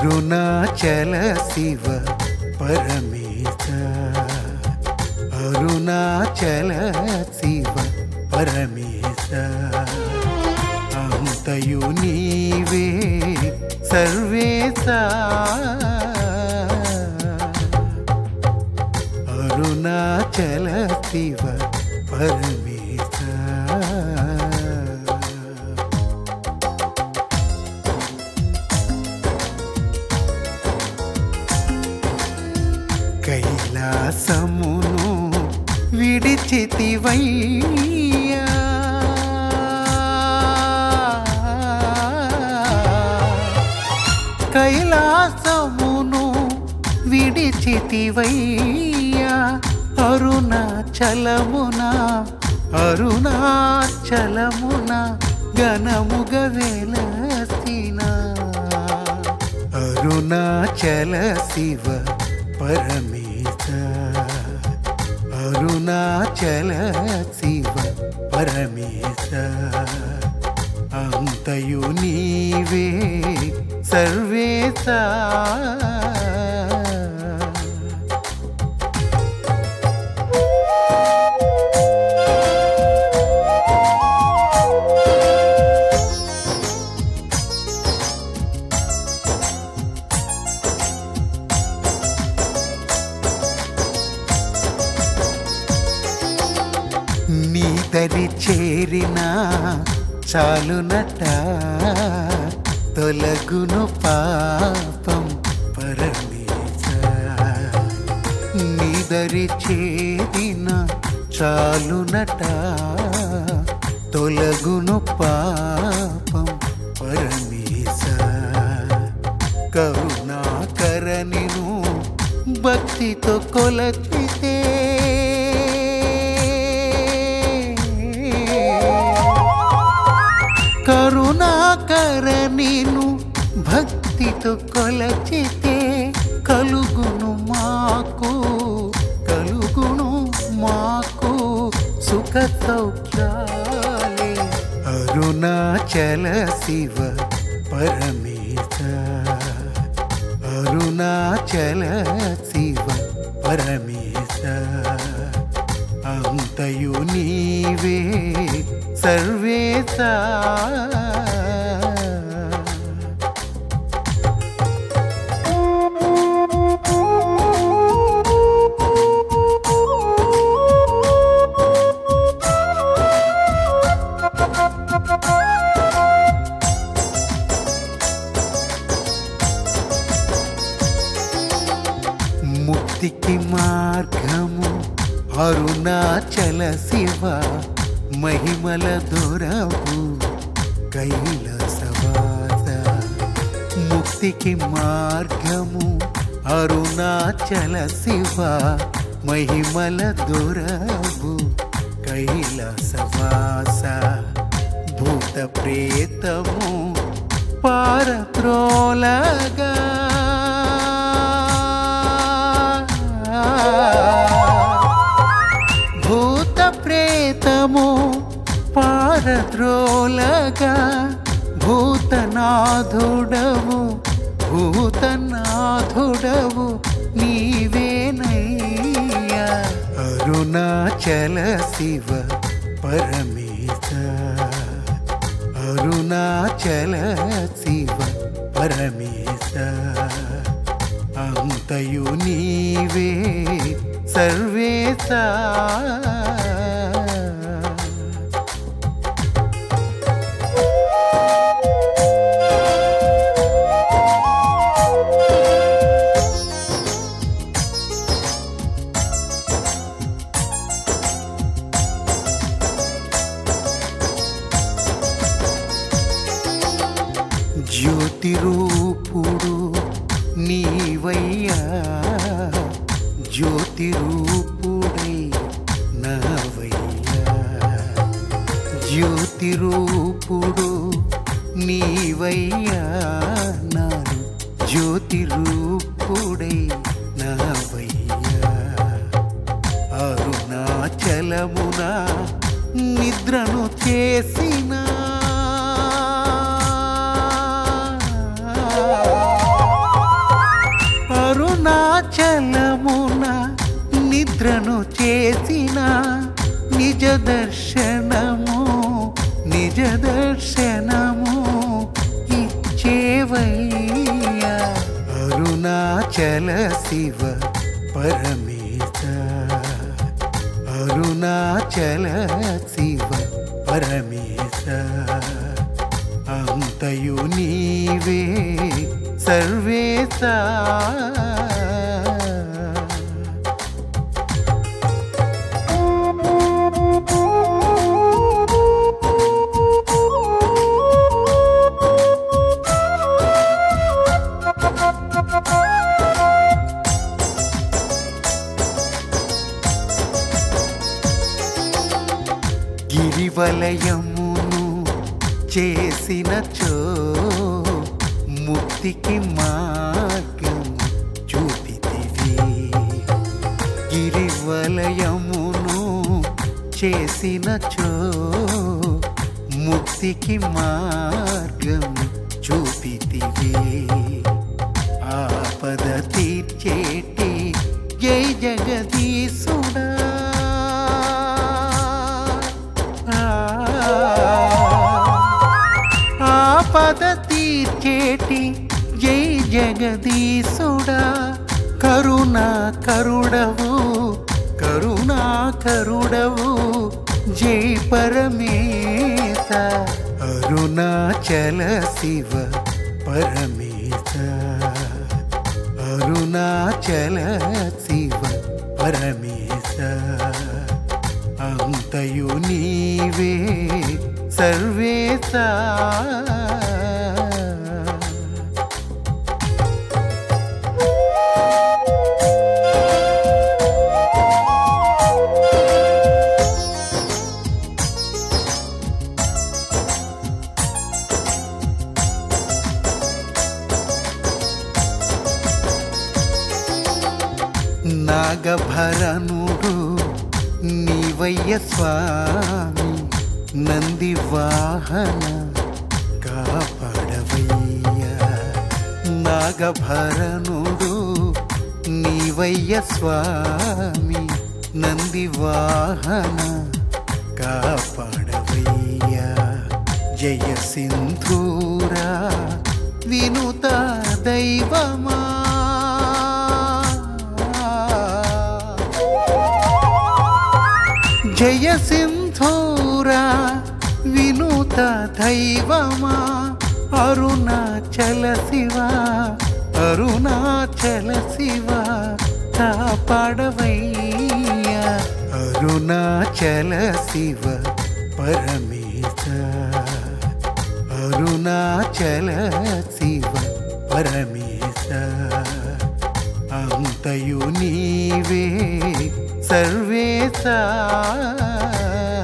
అరుణాచల శివ పరమేశ అరుణాచల శివ పరమేశ అంతయు నీవే సర్వేశ అరుణాచల శివ పరమేశ కైలాసమును విడిచితివయ్యా కైలాసమును విడిచితివయ్యా అరుణాచలమున అరుణాచలమున గణముగ వెలసిన అరుణాచల శివ పరమేశ అరుణాచల శివ పరమేశ అంతయు నీవే సర్వేశ నీ దరి చేరిన చాలునట తొలగును పాపం పరమేశ నీ దరి చేరిన చాలునట తొలగును పాపం పరమేశ కరుణాకరనిను భక్తితో కొలచితే కరుణాకరనిను భక్తితో కొలచితే కలుగును మాకు కలుగును మాకు సుఖ సౌఖ్యాలే అరుణాచల శివ పరమేశ అరుణాచల శివ పరమేశ అంతయు నీవే సర్వేశ ముక్తికి మార్గము అరుణాచల శివ మహిమల దొరవు కైలాసవాస ముక్తికి మార్గము అరుణాచల శివ మహిమల దొరవు కైలాసవాస భూత ప్రేతము పారత్రోలగా భూత ప్రేతము పారద్రోలగా భూతనాథుడవు భూతనాథుడవు నీవేనయ్యా అరుణాచల శివ పరమేశ అరుణాచల శివ పరమేశ అంతయు నీవే సర్వేశ జ్యోతి రూపుడు నీవయ్యా జ్యోతి రూపుడై నావయ్యా జ్యోతి రూపుడు నీవయ్యా నాను జ్యోతి రూపుడై నావయ్యా అరుణాచలమున నిద్రను చేసిన నిద్రను చేసిన నిజ దర్శనము నిజ దర్శనము ఇచ్చేవయ్యా అరుణాచల శివ పరమేశ అరుణాచల శివ పరమేశ అంతయు నీవే సర్వేశా గిరివలయమును చేసినచో ముక్తికి మార్గం చూపితివి గిరివలయమును చేసినచో ముక్తికి మార్గం చూపితివి ఆపద తీర్చేటి జై జగదీశుడా ఆపద తీర్చేటి జై జగదీశుడా కరుణా కరుడవు కరుణా కరుడవు జై పరమేశ అరుణాచల శివ పరమేశ అరుణాచల శివ పరమేశ అంతయు నీవే సర్వేశా నాగభరణుడు నీవయ్య స్వామి నంది వాహన కాపాడవయ్యా నాగభరణుడు నీవయ్య స్వామి నంది వాహన కాపాడవయ్యా జయ సింధూరా వినుత దైవమా జయ సింధూరా వినూత దైవమా అరుణాచల శివ అరుణాచల శివ కాపాడవయ్యా అరుణాచల శివ పరమేశ అరుణాచల శివ పరమేశ అంతయు నీవే సర్వేశా